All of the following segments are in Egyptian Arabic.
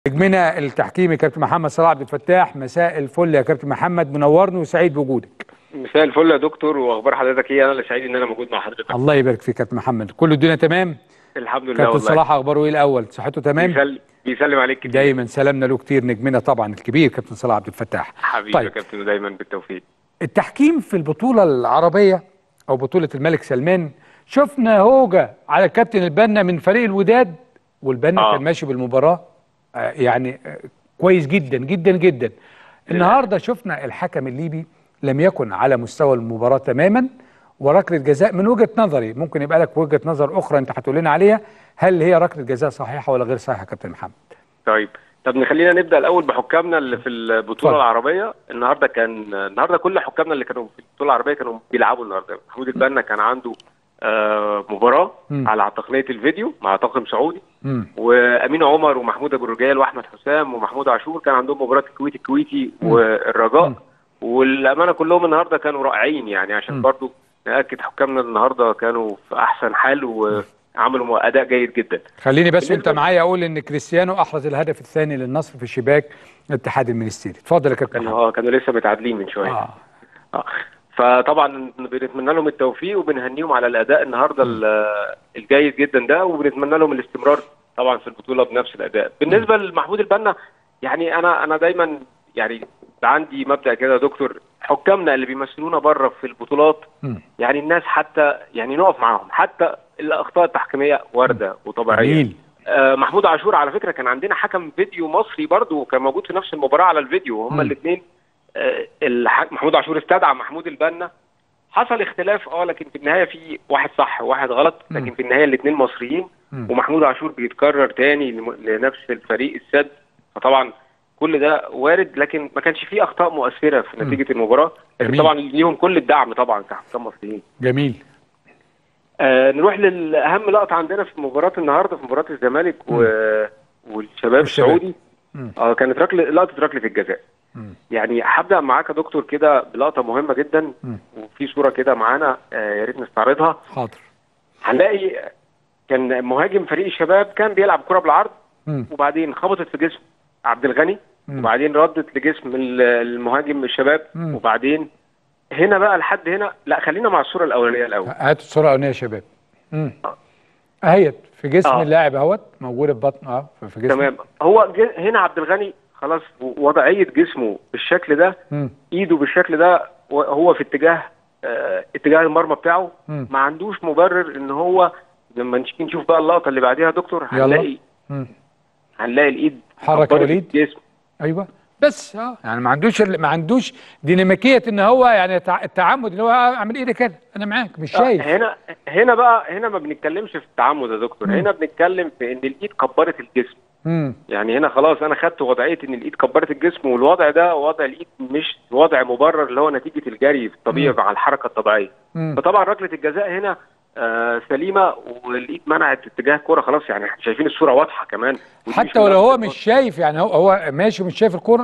نجمنا التحكيمي كابتن محمد صلاح عبد الفتاح مساء الفل يا كابتن محمد منورني وسعيد بوجودك مساء الفل يا دكتور واخبار حضرتك ايه انا اللي سعيد ان انا موجود مع حضرتك الله يبارك فيك كابتن محمد كل الدنيا تمام الحمد لله كابتن والله صلاح اخباره ايه الاول صحته تمام بيسلم, بيسلم عليك كتير دايما سلامنا له كتير نجمنا طبعا الكبير كابتن صلاح عبد الفتاح حبيبي يا طيب كابتن دايما بالتوفيق التحكيم في البطوله العربيه او بطوله الملك سلمان شفنا هوجه على كابتن البنا من فريق الوداد والبنا آه. كان ماشي بالمباراه آه، يعني آه، كويس جدا جدا جدا النهارده شفنا الحكم الليبي لم يكن على مستوى المباراه تماما وركله جزاء من وجهه نظري ممكن يبقى لك وجهه نظر اخرى انت هتقول لنا عليها هل هي ركله جزاء صحيحه ولا غير صحيحه يا كابتن محمد طيب طب نخلينا نبدا الاول بحكامنا اللي في البطوله اتفضل. العربيه النهارده كان النهارده كل حكامنا اللي كانوا في البطوله العربيه كانوا بيلعبوا النهارده محمود البنا كان عنده آه مباراه مم. على تقنيه الفيديو مع طاقم سعودي امم وامين عمر ومحمود ابو الرجال واحمد حسام ومحمود عاشور كان عندهم مباراه الكويت الكويتي مم. والرجاء مم. والامانه كلهم النهارده كانوا رائعين يعني عشان مم. برضو ناكد حكامنا النهارده كانوا في احسن حال وعملوا اداء جيد جدا خليني بس وانت بالنسبة- معايا اقول ان كريستيانو احرز الهدف الثاني للنصر في شباك الاتحاد المنستيري اتفضل يا كابتن كانوا محمد اه كانوا لسه متعادلين من شويه اه آه. فطبعا بنتمنى لهم التوفيق وبنهنيهم على الاداء النهارده ال- الجيد جدا ده وبنتمنى لهم الاستمرار طبعا في البطوله بنفس الاداء بالنسبه لمحمود البنا يعني انا انا دايما يعني عندي مبدا كده يا دكتور حكامنا اللي بيمثلونا بره في البطولات مم. يعني الناس حتى يعني نقف معاهم حتى الاخطاء التحكيميه وارده وطبيعيه جميل آه محمود عاشور على فكره كان عندنا حكم فيديو مصري برضه وكان موجود في نفس المباراه على الفيديو مم. هما الاثنين آه الح- محمود عاشور استدعى محمود البنا حصل اختلاف اه لكن في النهايه في واحد صح وواحد غلط مم. لكن في النهايه الاثنين مصريين مم. ومحمود عاشور بيتكرر تاني لم- لنفس الفريق السد فطبعا كل ده وارد لكن ما كانش فيه اخطاء مؤثره في مم. نتيجه المباراه لكن جميل. طبعا ليهم كل الدعم طبعا كحكام مصريين جميل آه نروح للاهم لقطه عندنا في مباراه النهارده في مباراه الزمالك و... والشباب والشباب. السعودي مم. اه كانت ركله لقطه ركله الجزاء مم. يعني هبدا معاك يا دكتور كده بلقطه مهمه جدا مم. وفي صوره كده معانا آه يا ريت نستعرضها حاضر هنلاقي كان مهاجم فريق الشباب كان بيلعب كره بالعرض مم. وبعدين خبطت في جسم عبد الغني مم. وبعدين ردت لجسم ال- المهاجم الشباب مم. وبعدين هنا بقى لحد هنا لا خلينا مع الصوره الاولانيه الاول هات الصوره الاولانيه يا شباب مم. اهيت في جسم آه. اللاعب اهوت موجوده في بطن اه في في جسم تمام هو ج- هنا عبد الغني خلاص وضعيه جسمه بالشكل ده مم. ايده بالشكل ده وهو في اتجاه آه اتجاه المرمى بتاعه مم. ما عندوش مبرر ان هو لما نيجي نشوف بقى اللقطه اللي بعديها يا دكتور يلا. هنلاقي مم. هنلاقي الايد حركة كبرت وليد. الجسم ايوه بس اه يعني ما عندوش ال- ما عندوش ديناميكيه ان هو يعني التع- التعمد ان هو اعمل ايدي كده انا معاك مش آه، شايف هنا هنا بقى هنا ما بنتكلمش في التعمد يا دكتور مم. هنا بنتكلم في ان الايد كبرت الجسم مم. يعني هنا خلاص انا خدت وضعيه ان الايد كبرت الجسم والوضع ده وضع الايد مش وضع مبرر اللي هو نتيجه الجري في الطبيعي مم. مع الحركه الطبيعيه مم. فطبعا ركله الجزاء هنا آه سليمه والايد منعت اتجاه الكوره خلاص يعني احنا شايفين الصوره واضحه كمان ودي حتى مش ولو هو منافسة. مش شايف يعني هو هو ماشي ومش شايف الكوره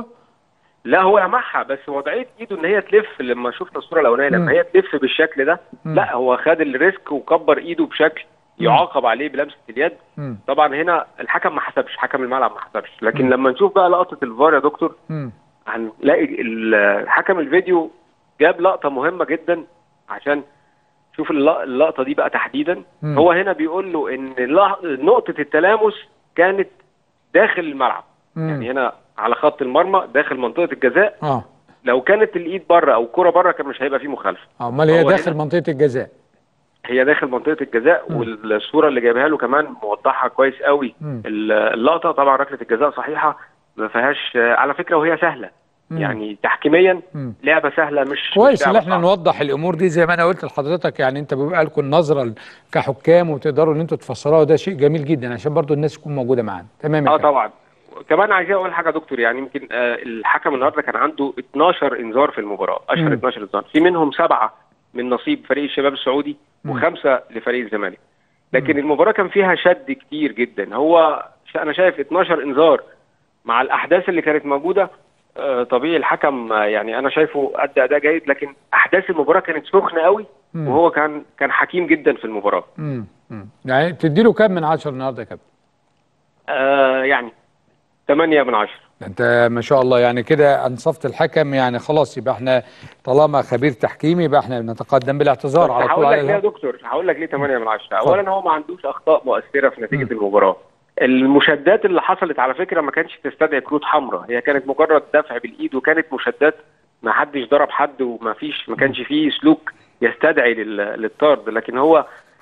لا هو لمحها بس وضعيه ايده ان هي تلف لما شفنا الصوره الاولانيه مم. لما هي تلف بالشكل ده مم. لا هو خد الريسك وكبر ايده بشكل يعاقب عليه بلمسه اليد مم. طبعا هنا الحكم ما حسبش حكم الملعب ما حسبش لكن مم. لما نشوف بقى لقطه الفار يا دكتور مم. هنلاقي ال- حكم الفيديو جاب لقطه مهمه جدا عشان شوف الل- اللقطه دي بقى تحديدا مم. هو هنا بيقول له ان لا- نقطه التلامس كانت داخل الملعب مم. يعني هنا على خط المرمى داخل منطقه الجزاء اه لو كانت الايد بره او الكره بره كان مش هيبقى فيه مخالفه آه، امال هي هو داخل هنا- منطقه الجزاء هي داخل منطقه الجزاء مم. والصوره اللي جايبها له كمان موضحها كويس قوي مم. ال- اللقطه طبعا ركله الجزاء صحيحه ما فيهاش على فكره وهي سهله مم. يعني تحكيميا مم. لعبه سهله مش مش كويس ان لعبة احنا صعبة. نوضح الامور دي زي ما انا قلت لحضرتك يعني انت بيبقى لكم النظره ال- كحكام وتقدروا ان انتوا تفسروها وده شيء جميل جدا عشان برضو الناس تكون موجوده معانا تمام يا اه كابتن. طبعا كمان عايز اقول حاجه يا دكتور يعني يمكن آه الحكم النهارده كان عنده 12 انذار في المباراه اشهر مم. 12 انذار في منهم سبعه من نصيب فريق الشباب السعودي مم. وخمسه لفريق الزمالك لكن المباراه كان فيها شد كتير جدا هو ش- انا شايف 12 انذار مع الاحداث اللي كانت موجوده آه طبيعي الحكم آه يعني انا شايفه ادى اداء جيد لكن احداث المباراه كانت سخنه قوي مم. وهو كان كان حكيم جدا في المباراه مم. مم. يعني تدي له كام من 10 النهارده يا كابتن آه يعني 8 من 10 انت ما شاء الله يعني كده انصفت الحكم يعني خلاص يبقى احنا طالما خبير تحكيمي يبقى احنا نتقدم بالاعتذار على طول هقول لك على ليه يا الهواء. دكتور هقول لك ليه 8 من 10 اتفضل. اولا هو ما عندوش اخطاء مؤثره في نتيجه المباراه المشادات اللي حصلت على فكره ما كانتش تستدعي كروت حمراء هي كانت مجرد دفع بالايد وكانت مشادات ما حدش ضرب حد وما فيش ما كانش فيه سلوك يستدعي لل- للطرد لكن هو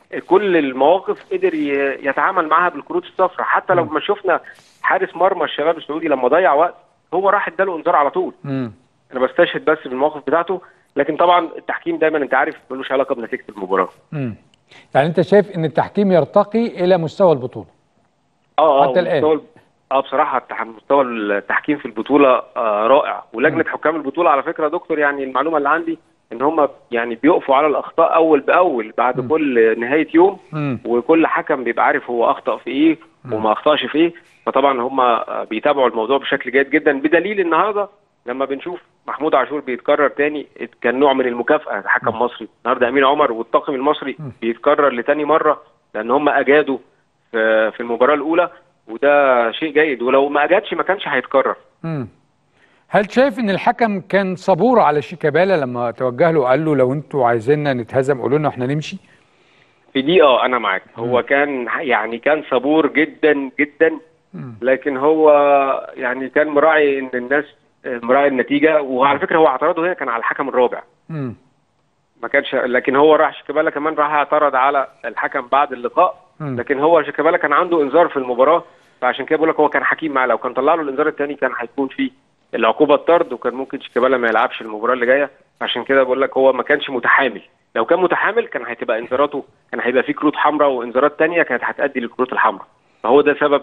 كل المواقف قدر ي- يتعامل معاها بالكروت الصفراء حتى لو ما شفنا حارس مرمى الشباب السعودي لما ضيع وقت هو راح اداله انذار على طول مم. انا بستشهد بس بالمواقف بتاعته لكن طبعا التحكيم دايما انت عارف ملوش علاقه بنتيجه المباراه مم. يعني انت شايف ان التحكيم يرتقي الى مستوى البطوله اه اه حتى الآن. مستوى- اه بصراحه التح- مستوى التحكيم في البطوله آه رائع ولجنه حكام البطوله على فكره يا دكتور يعني المعلومه اللي عندي ان هم يعني بيقفوا على الاخطاء اول باول بعد م. كل نهايه يوم مم. وكل حكم بيبقى عارف هو اخطا في ايه وما اخطاش في ايه فطبعا هم آه، بيتابعوا الموضوع بشكل جيد جدا بدليل النهارده لما بنشوف محمود عاشور بيتكرر تاني كان نوع من المكافاه حكم مصري النهارده امين عمر والطاقم المصري بيتكرر لتاني مره لان هم اجادوا في في المباراه الاولى وده شيء جيد ولو ما اجادش ما كانش هيتكرر مم. هل شايف ان الحكم كان صبور على شيكابالا لما توجه له وقال له لو انتوا عايزيننا نتهزم قولوا لنا احنا نمشي في دي اه انا معاك هو كان يعني كان صبور جدا جدا مم. لكن هو يعني كان مراعي ان الناس مراعي النتيجه وعلى فكره هو اعتراضه هنا كان على الحكم الرابع مم. ما كانش لكن هو راح شيكابالا كمان راح اعترض على الحكم بعد اللقاء مم. لكن هو شيكابالا كان عنده انذار في المباراه فعشان كده بقول لك هو كان حكيم معاه لو كان طلع له الانذار الثاني كان هيكون في العقوبه الطرد وكان ممكن شيكابالا ما يلعبش المباراه اللي جايه عشان كده بقول لك هو ما كانش متحامل لو كان متحامل كان هتبقى انذاراته كان هيبقى في كروت حمراء وانذارات ثانيه كانت هتؤدي للكروت الحمراء فهو ده سبب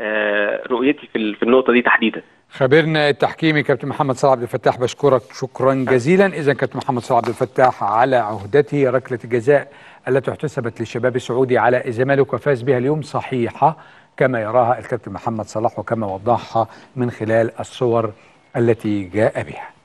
آه، رؤيتي في ال- في النقطه دي تحديدا خبيرنا التحكيمي كابتن محمد صلاح عبد الفتاح بشكرك شكرا جزيلا اذا كابتن محمد صلاح عبد الفتاح على عهدته ركله الجزاء التي احتسبت للشباب السعودي على الزمالك وفاز بها اليوم صحيحه كما يراها الكابتن محمد صلاح وكما وضحها من خلال الصور التي جاء بها